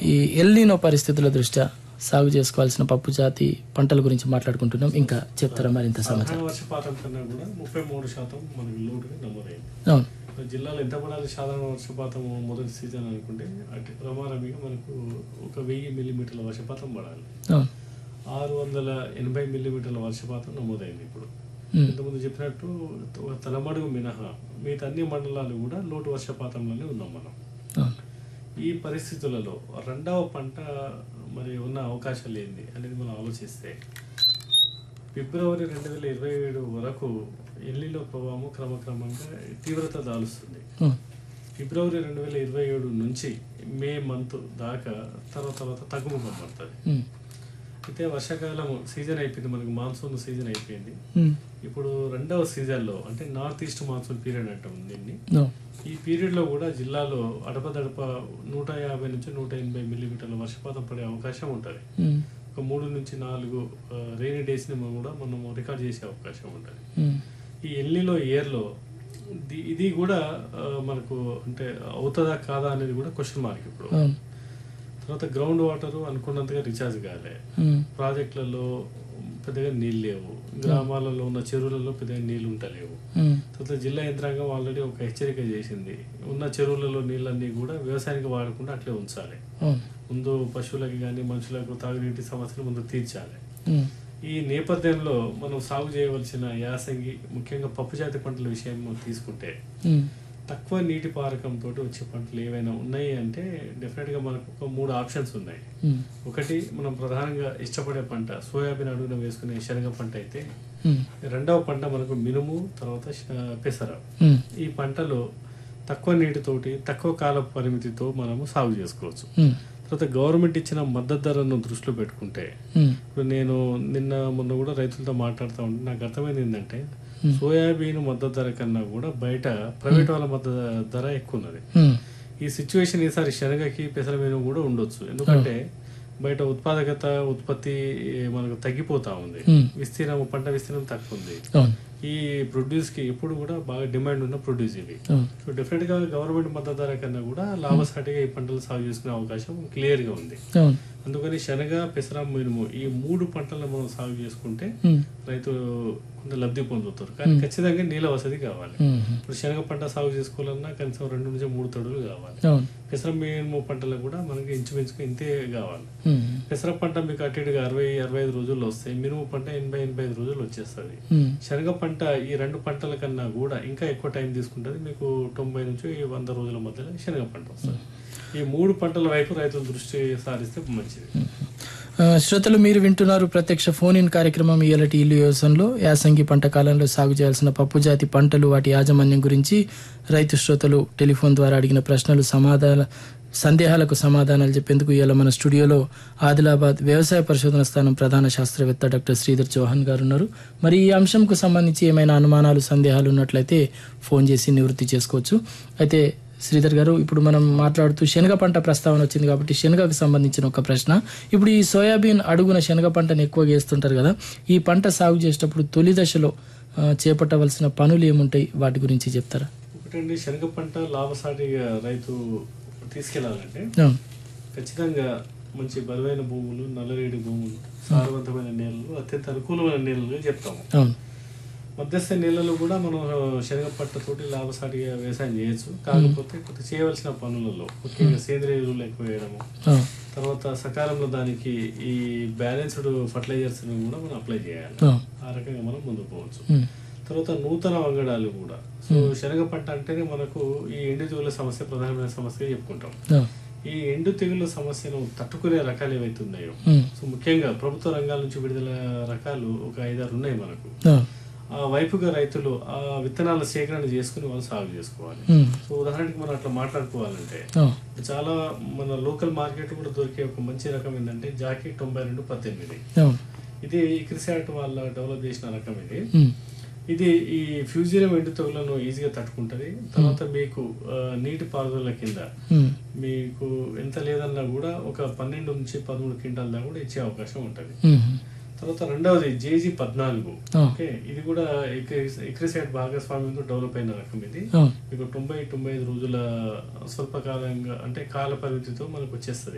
ఈ ఎల్లినో పరిస్థితుల దృష్ట్యా సాగు చేసుకోవాల్సిన పప్పు జాతి పంటల గురించి మాట్లాడుకుంటున్నాం ఇంకా చెప్తారా మరింత సమాచారం సాధారణ వర్షపాతం కన్నా కూడా ముప్పై మూడు శాతం మనకి లోటుగా నమోదైంది అవును మన జిల్లాలో ఎంత పడాలి సాధారణ వర్షపాతం మొదటి సీజన్ అనుకుంటే అటు ప్రమాణంగా మనకు ఒక వెయ్యి మిల్లీమీటర్ల వర్షపాతం పడాలి అవును ఆరు వందల ఎనభై మిల్లీమీటర్ల వర్షపాతం నమోదైంది ఇప్పుడు ఉమ్, ఇంతకుముందు చెప్పినట్టు ఒక తలమడుగు మినహా మిగతా అన్ని మండలాలు కూడా లోటు వర్షపాతంలోనే ఉన్నాం మనం అవును ఈ పరిస్థితులలో రెండవ పంట మరి ఉన్న అవకాశాలు ఏంది అనేది మనం ఆలోచిస్తే ఫిబ్రవరి రెండు వేల ఇరవై ఏడు వరకు ఎల్లిలో ప్రభావం క్రమక్రమంగా తీవ్రత దాలుస్తుంది ఉమ్, ఫిబ్రవరి రెండు వేల ఇరవై ఏడు నుంచి మే మంత్ దాకా తర్వాత తర్వాత తగ్గుముఖం పడుతుంది ఉమ్, అయితే వర్షాకాలం సీజన్ అయిపోయింది మనకి మాన్సూన్ సీజన్ అయిపోయింది ఉమ్, ఇప్పుడు రెండవ సీజన్లో అంటే నార్త్ ఈస్ట్ మాన్సూన్ పీరియడ్ అంటాం దీన్ని అవును ఈ పీరియడ్లో కూడా జిల్లాలో అడపదడప నూట యాభై నుంచి నూట ఎనభై మిల్లీమీటర్ల వర్షపాతం పడే అవకాశం ఉంటుంది ఉమ్, ఒక మూడు నుంచి నాలుగు రెయినీ డేస్ని మనం కూడా మనం రికార్డ్ చేసే అవకాశం ఉంటుంది ఉమ్, ఈ ఎల్లిలో ఇయర్లో ది- ఇది కూడా ఆ, మనకు అంటే అవుతుందా కాదా అనేది కూడా క్వశ్చన్ మార్క్ ఇప్పుడు అవును తర్వాత గ్రౌండ్ వాటర్ అనుకున్నంతగా రీఛార్జ్ కాలే ఉమ్, ప్రాజెక్టులలో పెద్దగా నీళ్ళు లేవు గ్రామాలలో ఉన్న చెరువులలో పెద్దగా నీళ్ళు ఉంటలేవు ఉమ్, తర్వాత జిల్లా యంత్రాంగం ఆల్రెడీ ఒక హెచ్చరిక చేసింది ఉన్న చెరువులలో నీళ్ళన్నీ కూడా వ్యవసాయానికి వాడకుండా అట్లే ఉంచాలి అవును ముందు పశువులకి కానీ మనుషులకు తాగునీటి సమస్యలు ముందు తీర్చాలి ఉమ్, ఈ నేపథ్యంలో మనం సాగు చేయవలసిన యాసంగి ముఖ్యంగా పప్పు జాతి పంటల విషయం తీసుకుంటే ఉమ్, తక్కువ నీటి పారకంతో వచ్చే పంటలు ఏవైనా ఉన్నాయి అంటే డెఫినెట్గా మనకు ఒక మూడు ఆప్షన్స్ ఉన్నాయి ఉమ్, ఒకటి మనం ప్రధానంగా ఇష్టపడే పంట సోయాబీన్ అడుగున వేసుకునే శనగ పంట అయితే ఉమ్, రెండవ పంట మనకు మినుము తర్వాత శ- పెసర ఉమ్, ఈ పంటలో తక్కువ నీటితోటి తక్కువ కాల పరిమితితో మనము సాగు చేసుకోవచ్చు ఉమ్, తర్వాత గవర్నమెంట్ ఇచ్చిన మద్దతు ధరను దృష్టిలో పెట్టుకుంటే ఉమ్, ఇప్పుడు నేను నిన్న మొన్న కూడా రైతులతో మాట్లాడుతూ ఉంటే నాకు అర్థమైంది ఏంటంటే సోయాబీన్ మద్దతు ధర కన్నా కూడా బయట ప్రైవేట్ వాళ్ళ మద్దతు ధర ఎక్కువ ఉన్నది ఉమ్, ఈ సిచ్యువేషన్ ఈసారి శనగకి పెసర మీద కూడా ఉండొచ్చు ఎందుకంటే బయట ఉత్పాదకత ఉత్పత్తి మనకు తగ్గిపోతా ఉంది ఉమ్, విస్తీర్ణం పంట విస్తీర్ణం తక్కువ ఉంది అవును ఈ ప్రొడ్యూస్ కి ఎప్పుడు కూడా బాగా డిమాండ్ ఉన్న ప్రొడ్యూస్ ఇది అవును సో డెఫినెట్ గా గవర్నమెంట్ మద్దతు ధర కన్నా కూడా లాభసాటిగా ఈ పంటలు సాగు చేసుకునే అవకాశం క్లియర్ గా ఉంది అవును అందుకని శనగ పెసర మినుము ఈ మూడు పంటలను మనం సాగు చేసుకుంటే ఉమ్, రైతు కొంత లబ్ధి పొందుతారు కానీ ఖచ్చితంగా నీళ్ళ వసతి కావాలి ఉమ్, ఇప్పుడు శనగ పంట సాగు చేసుకోవాలన్నా కనీసం రెండు నుంచి మూడు తడులు కావాలి అవును పెసర మినుము పంటలకు కూడా మనకి ఇంచుమించుగా ఇంతే కావాలి ఉమ్, పెసర పంట మీకు అటు ఇటుగా అరవై అరవై ఐదు రోజుల్లో వస్తాయి మినుము పంట ఎనభై ఎనభై ఐదు రోజులు వచ్చేస్తుంది ఉమ్, శనగ పంట ఈ రెండు పంటల కన్నా కూడా ఇంకా ఎక్కువ టైం తీసుకుంటుంది మీకు తొంభై నుంచి వంద రోజుల మధ్యలో శనగ పంట వస్తుంది ఈ మూడు పంటల వైపు రైతులు దృష్టి సారిస్తే మంచిది ఆ, శ్రోతలు మీరు వింటున్నారు ప్రత్యక్ష ఫోన్ ఇన్ కార్యక్రమం ఇయలటి ఇల్లు వ్యవసాయంలో యాసంగి పంట కాలంలో సాగు చేయాల్సిన పప్పు జాతి పంటలు వాటి యాజమాన్యం గురించి రైతు శ్రోతలు టెలిఫోన్ ద్వారా అడిగిన ప్రశ్నలు సమాధాన సందేహాలకు సమాధానాలు చెప్పేందుకు ఇవాళ మన స్టూడియోలో ఆదిలాబాద్ వ్యవసాయ పరిశోధన స్థానం ప్రధాన శాస్త్రవేత్త డాక్టర్ శ్రీధర్ చౌహాన్ గారు ఉన్నారు మరి ఈ అంశంకు సంబంధించి ఏమైనా అనుమానాలు సందేహాలు ఉన్నట్లయితే ఫోన్ చేసి నివృత్తి చేసుకోవచ్చు అయితే శ్రీధర్ గారు ఇప్పుడు మనం మాట్లాడుతూ శనగ పంట ప్రస్తావన వచ్చింది కాబట్టి శనగకు సంబంధించిన ఒక ప్రశ్న ఇప్పుడు ఈ సోయాబీన్ అడుగున శనగ పంటను ఎక్కువగా వేస్తుంటారు కదా ఈ పంట సాగు చేసేటప్పుడు తొలి దశలో ఆ, చేపట్టవలసిన పనులు ఏముంటాయి వాటి గురించి చెప్తారా ఒకటండి శనగ పంట లాభసాటిగా రైతు తీసుకెళ్లాలంటే అవును ఖచ్చితంగా మంచి బరువైన భూములు నల్లరేడి భూములు సారవంతమైన నేలలు అత్యంత అనుకూలమైన నేలలుగా చెప్తాము అవును మధ్యస్థ నేలలు కూడా మనం శనగ పంటతోటి లాభసాటిగా వ్యవసాయం చేయొచ్చు కాకపోతే కొంత చేయవలసిన పనులలో ముఖ్యంగా సేంద్రియ ఎరువులు ఎక్కువ వేయడము అవును తర్వాత సకాలంలో దానికి ఈ బ్యాలెన్స్డ్ ఫర్టిలైజర్స్ కూడా మనం అప్లై చేయాలి అవును ఆ రకంగా మనం ముందుకు పోవచ్చు ఉమ్, తర్వాత నూతన వంగడాలు కూడా సో శనగ పంట అంటేనే మనకు ఈ ఎండు తెగుల సమస్య ప్రధానమైన సమస్య చెప్పుకుంటాం అవును ఈ ఎండు తెగుల సమస్యను తట్టుకునే రకాలు ఏవైతే ఉన్నాయో ఉమ్, సో ముఖ్యంగా ప్రభుత్వ రంగాల నుంచి విడుదల రకాలు ఒక ఐదారు ఉన్నాయి మనకు అవును ఆ వైపుగా రైతులు ఆ విత్తనాల సేకరణ చేసుకుని వాళ్ళు సాగు చేసుకోవాలి ఉమ్, సో ఉదాహరణకి మనం అట్లా మాట్లాడుకోవాలంటే అవును చాలా మన లోకల్ మార్కెట్ కూడా దొరికే ఒక మంచి రకం ఏంటంటే జాకీ తొంభై రెండు పద్దెనిమిది అవును ఇది క్రిసాట్ వాళ్ళ డెవలప్ చేసిన రకం ఇది ఉమ్, ఇది ఈ ఫ్యూజియం ఎండు తెగులను ఈజీగా తట్టుకుంటది తర్వాత మీకు ఆ, నీటి పారుదల కింద ఉమ్, మీకు ఎంత లేదన్నా కూడా ఒక పన్నెండు నుంచి పదమూడు క్వింటాల దాకా కూడా ఇచ్చే అవకాశం ఉంటుంది ఉమ్, తర్వాత రెండవది జేజీ పద్నాలుగు అవును ఓకే ఇది కూడా ఎక్రిసైడ్ భాగస్వామ్యంతో డెవలప్ అయిన రకం ఇది అవును మీకు తొంభై తొంభై ఐదు రోజుల స్వల్పకాలంగా అంటే కాల పరిమితితో మనకు వచ్చేస్తుంది